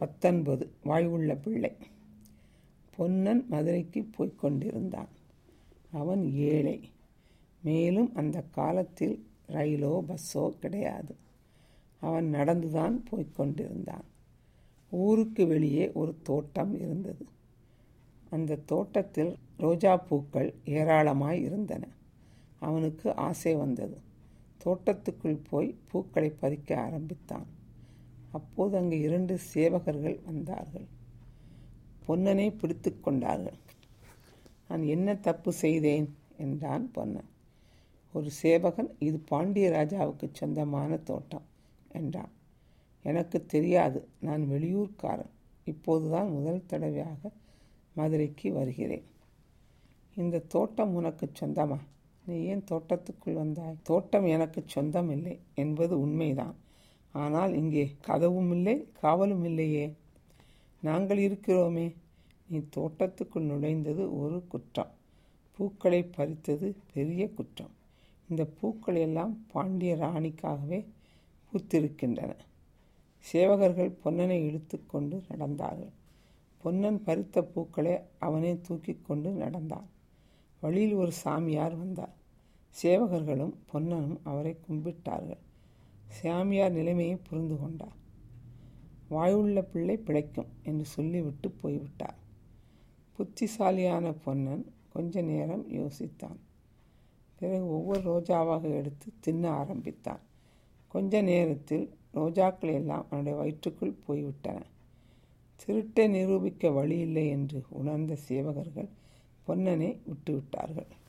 பத்தொன்பது வாய்வுள்ள பிள்ளை பொன்னன் மதுரைக்கு போய்க் கொண்டிருந்தான் அவன் ஏழை மேலும் அந்த காலத்தில் ரயிலோ பஸ்ஸோ கிடையாது அவன் நடந்துதான் போய்க் கொண்டிருந்தான் ஊருக்கு வெளியே ஒரு தோட்டம் இருந்தது அந்த தோட்டத்தில் ரோஜா பூக்கள் ஏராளமாய் இருந்தன அவனுக்கு ஆசை வந்தது தோட்டத்துக்குள் போய் பூக்களை பறிக்க ஆரம்பித்தான் அப்போது அங்கு இரண்டு சேவகர்கள் வந்தார்கள் பொன்னனை பிடித்து கொண்டார்கள் நான் என்ன தப்பு செய்தேன் என்றான் பொன்னன் ஒரு சேவகன் இது பாண்டிய ராஜாவுக்கு சொந்தமான தோட்டம் என்றான் எனக்கு தெரியாது நான் வெளியூர்காரன் இப்போதுதான் முதல் தடவையாக மதுரைக்கு வருகிறேன் இந்த தோட்டம் உனக்கு சொந்தமா நீ ஏன் தோட்டத்துக்குள் வந்தாய் தோட்டம் எனக்கு சொந்தம் இல்லை என்பது உண்மைதான் ஆனால் இங்கே கதவும் இல்லை காவலும் இல்லையே நாங்கள் இருக்கிறோமே நீ தோட்டத்துக்குள் நுழைந்தது ஒரு குற்றம் பூக்களை பறித்தது பெரிய குற்றம் இந்த பூக்கள் எல்லாம் பாண்டிய ராணிக்காகவே பூத்திருக்கின்றன சேவகர்கள் பொன்னனை இழுத்து கொண்டு நடந்தார்கள் பொன்னன் பறித்த பூக்களை அவனே தூக்கி கொண்டு நடந்தான் வழியில் ஒரு சாமியார் வந்தார் சேவகர்களும் பொன்னனும் அவரை கும்பிட்டார்கள் சாமியார் நிலைமையை புரிந்து கொண்டார் வாயுள்ள பிள்ளை பிழைக்கும் என்று சொல்லிவிட்டு போய்விட்டார் புத்திசாலியான பொன்னன் கொஞ்ச நேரம் யோசித்தான் பிறகு ஒவ்வொரு ரோஜாவாக எடுத்து தின்ன ஆரம்பித்தான் கொஞ்ச நேரத்தில் ரோஜாக்கள் எல்லாம் அவனுடைய வயிற்றுக்குள் போய்விட்டன திருட்டை நிரூபிக்க வழியில்லை என்று உணர்ந்த சேவகர்கள் பொன்னனை விட்டுவிட்டார்கள்